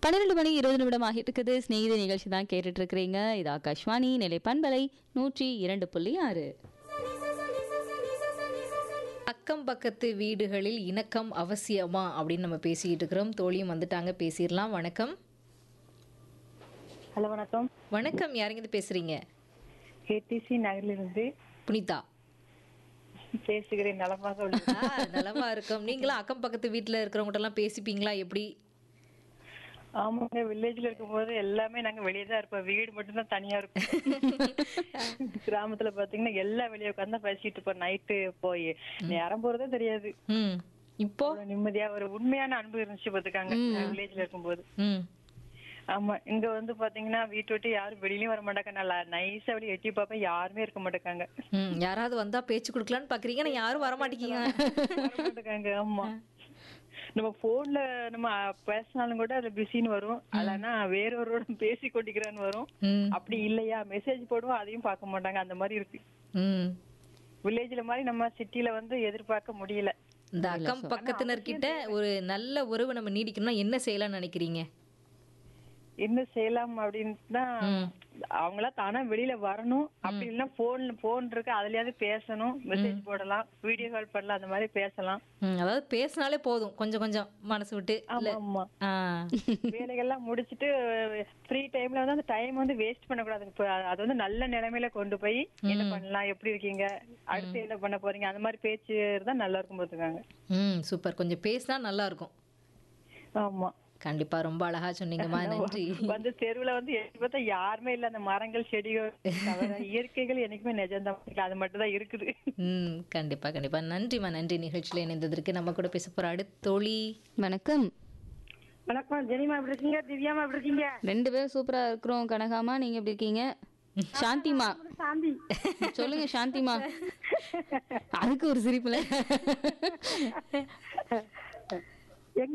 பன்னிரெண்டு மணி இருபது நிமிடம் ஆகிட்டு இருக்குது ஸ்நேகித நிகழ்ச்சி தான் கேட்டுட்டு இருக்கிறீங்க இது ஆகாஷ்வாணி நிலை பண்பலை நூற்றி இரண்டு புள்ளி ஆறு அக்கம் பக்கத்து வீடுகளில் இணக்கம் அவசியமா அப்படின்னு நம்ம பேசிக்கிட்டு இருக்கிறோம் தோழியும் வந்துட்டாங்க பேசிடலாம் வணக்கம் ஹலோ வணக்கம் வணக்கம் யாருங்க பேசுறீங்க கேடிசி நகரிலிருந்து புனிதா பேசுகிறேன் நலமாக உள்ளது ஆ, நலமா இருக்கோம் நீங்களும் அக்கம் பக்கத்து வீட்டுல இருக்கிறவங்ககிட்ட எல்லாம் பேசிப்பீங்களா எப்படி ஆமாங்க வில்லேஜ்ல இருக்கும்போது எல்லாமே நாங்க வெளியே தான் இருப்போம் வீடு மட்டும் தான் தனியா இருக்கும் கிராமத்துல பாத்தீங்கன்னா எல்லாம் வெளியே உட்காந்து பேசிட்டு இருப்போம் நைட்டு போய் நேரம் போறதே தெரியாது ம் இப்போ அவ்வளவு நிம்மதியா ஒரு உண்மையான அன்பு இருந்துச்சு பாத்துக்காங்க வில்லேஜ்ல இருக்கும்போது ம் ஆமா இங்க வந்து பாத்தீங்கன்னா வீட்டு விட்டு யாரும் வெளியிலயும் வர மாட்டாங்க நல்லா நைஸா வெளியே எட்டி பார்ப்பேன் யாருமே இருக்க மாட்டாங்க ம் யாராவது வந்தா பேச்சு கொடுக்கலான்னு பாக்குறீங்க ஆனா யாரும் வர மாட்டேங்க வர மாட்டாங்க ஆமா நம்ம போன்ல நம்ம பேசினாலும் கூட அது பிஸின்னு வரும் இல்லைன்னா வேறொருவரோட பேசி கொண்டிருக்கிறான்னு வரும் ம் அப்படி இல்லையா மெசேஜ் போடுவோம் அதையும் பார்க்க மாட்டாங்க அந்த மாதிரி இருக்கு ம் வில்லேஜ்ல மாதிரி நம்ம சிட்டில வந்து எதிர்பார்க்க முடியல இந்த அக்கம் பக்கத்தினர்கிட்ட ஒரு நல்ல உறவு நம்ம நீடிக்கணும்னா என்ன செய்யலாம்னு நினைக்கிறீங்க என்ன செய்யலாம் அப்படின்னு தான் அவங்களா தானா வெளியில வரணும் அப்படி இல்லைன்னா போன் போன் இருக்கு அதுலயாவது பேசணும் மெசேஜ் போடலாம் வீடியோ கால் பண்ணலாம் அந்த மாதிரி பேசலாம் ம், அதாவது பேசினாலே போதும் கொஞ்சம் கொஞ்சம் மனசு விட்டு இல்ல ஆமா ஆமா ஆ வேலைகள்லாம் முடிச்சிட்டு ஃப்ரீ டைம்ல வந்து அந்த டைம் வந்து வேஸ்ட் பண்ணக்கூடாது இப்ப அது வந்து நல்ல நிலைமையில கொண்டு போய் என்ன பண்ணலாம் எப்படி இருக்கீங்க அடுத்து என்ன பண்ண போறீங்க அந்த மாதிரி பேச்சு இருந்தா நல்லா இருக்கும் போட்டுருக்காங்க ம் சூப்பர் கொஞ்சம் பேசினா நல்லா இருக்கும் ஆமா கண்டிப்பா ரொம்ப அழகா சொன்னீங்கம்மா நன்றி வந்து தெருவுல வந்து எட்டி பார்த்தா யாருமே இல்ல அந்த மரங்கள் செடிகள் தவிர இயற்கைகள் என்னைக்குமே நிஜம்தான் அது மட்டும் தான் இருக்குது ம் கண்டிப்பா கண்டிப்பா நன்றிம்மா நன்றி நிகழ்ச்சியில இணைந்ததற்கு நம்ம கூட பேச போற அடுத்த தோழி வணக்கம் வணக்கம் ஜெனிமா எப்படி இருக்கீங்க திவ்யாமா எப்படி இருக்கீங்க ரெண்டு பேரும் சூப்பரா இருக்கிறோம் கனகாமா நீங்க எப்படி இருக்கீங்க சாந்திமா சாந்தி சொல்லுங்க சாந்திமா அதுக்கு ஒரு சிரிப்புல